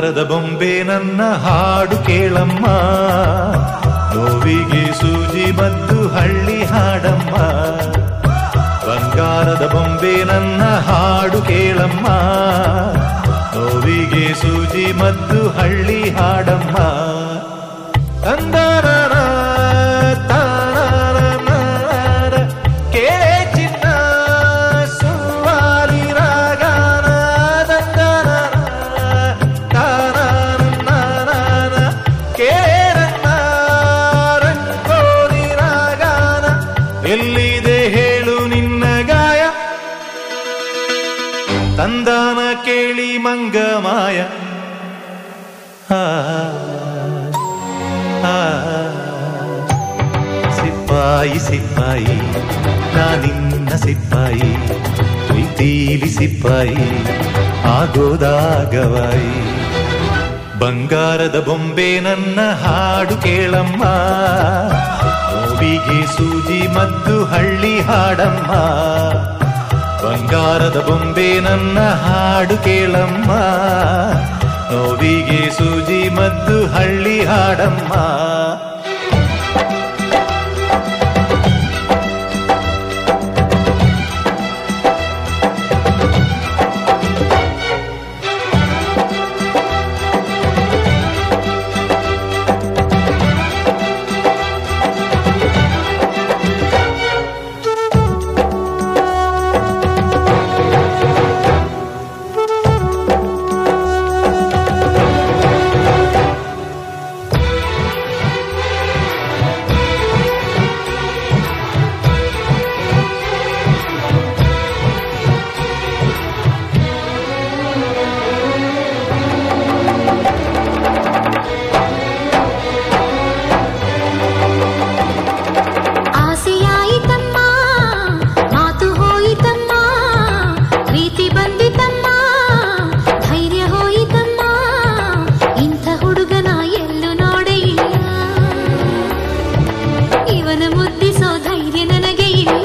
ಬಂಗಾರದ ಬೊಂಬೆ ನನ್ನ ಹಾಡು ಕೇಳಮ್ಮ ನೋವಿಗೆ ಸೂಜಿ ಮದ್ದು ಹಳ್ಳಿ ಹಾಡಮ್ಮ ಬಂಗಾರದ ಬೊಂಬೆ ನನ್ನ ಹಾಡು ಕೇಳಮ್ಮ ನೋವಿಗೆ ಸೂಜಿ ಮದ್ದು ಹಳ್ಳಿ ಹಾಡಮ್ಮ ತಂದರರ ತಾರರರರ, ಕೇಳೆ ಚಿನ್ನ ಸುವಾಲಿ ರಾಗನ ದಂದರರ, ತಾರರರರರ, ಕೇಳನ್ನ ರಂಗೋಲಿ ರಾಗನ ಎಲ್ಲಿದೆ ಹೇಳು ನಿನ್ನ ಗಾಯ ತಂದಾನ ಕೇಳಿ ಮಂಗಮಾಯ ಆ ಆ, ಸಿಪಾಯಿ ಸಿಪಾಯಿ ನಾನಿನ್ನ ಸಿಪಾಯಿ ಪ್ರೀತೀಲಿ ಸಿಪಾಯಿ ಆಗೋದಾಗವಾಯಿ ಬಂಗಾರದ ಬೊಂಬೆ ನನ್ನ ಹಾಡು ಕೇಳಮ್ಮ ನೋವಿಗೆ ಸೂಜಿ ಮದ್ದು ಹಳ್ಳಿ ಹಾಡಮ್ಮ ಬಂಗಾರದ ಬೊಂಬೆ ನನ್ನ ಹಾಡು ಕೇಳಮ್ಮ ನೋವಿಗೆ ಸೂಜಿ ಮದ್ದು ಹಳ್ಳಿ ಹಾಡಮ್ಮ ಆಸೆಯಾಯಿತಮ್ಮ ಮಾತು ಹೋಯಿತಮ್ಮ ಪ್ರೀತಿ ಬಂದಿತಮ್ಮ ಧೈರ್ಯ ಹೋಯಿತಮ್ಮ ಇಂಥ ಹುಡುಗನ ಎಲ್ಲೂ ನೋಡೇ ಇಲ್ಲ ಇವನ ಮುದ್ದಿಸೋ ಧೈರ್ಯ ನನಗೆ ಇಲ್ಲ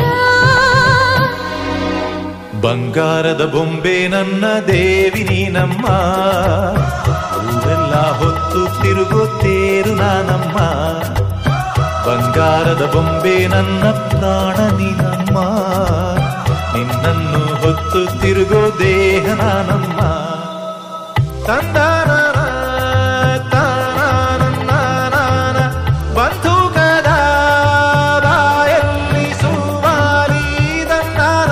ಬಂಗಾರದ ಬೊಂಬೆ ನನ್ನ ದೇವಿ ನೀನಮ್ಮ ಊರೆಲ್ಲ ಹೊತ್ತು ತಿರುಗುತ್ತೇರು ನಾನಮ್ಮ ಬಂಗಾರದ ಬೊಂಬೆ ನನ್ನ ಪ್ರಾಣ ನೀನಮ್ಮ ನಿನ್ನನ್ನು ಹೊತ್ತು ತಿರುಗೋ ದೇಹ ನಾನಮ್ಮ ತಂದಾನ ತಾನಾನನ್ನಾನಾನ ಬಂಧುಕದ ಬಾಯಲ್ಲಿ ಸುವಾಲಿ ದನ್ನಾನ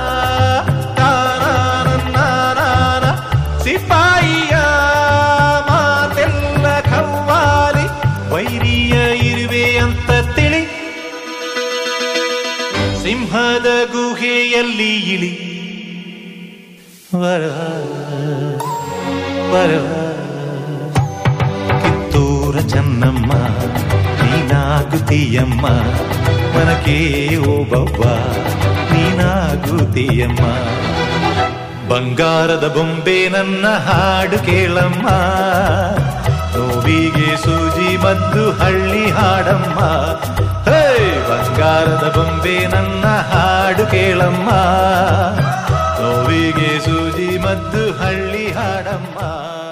ತಾನಾನನ್ನಾನಾನ ಸಿಪಾಯಿಯ ಮಾತೆಲ್ಲ ಖವ್ವಾಲಿ ವೈರಿಯ ಇರುವೆ ಅಂತ ತಿಳಿ ಸಿಂಹದ ಗುಹೆಯಲ್ಲಿ ಇಳಿ ವರ ವರ ಕಿತ್ತೂರ ಚೆನ್ನಮ್ಮ ನೀನಾಗುತ್ತೀಯಮ್ಮ ಮನಕೆ ಓಬವ್ವ ನೀನಾಗುತ್ತೀಯಮ್ಮ ಬಂಗಾರದ ಬೊಂಬೆ ನನ್ನ ಹಾಡು ಕೇಳಮ್ಮ ನೋವಿಗೆ ಸೂಜಿ ಮದ್ದು ಹಳ್ಳಿ ಹಾಡಮ್ಮ ಹೇ ಬಂಗಾರದ ಬೊಂಬೆ ನನ್ನ ಹಾಡು ಕೇಳಮ್ಮ ನೋವಿಗೆ ಸೂಜಿ ಮದ್ದು ಹಳ್ಳಿ ಹಾಡಮ್ಮ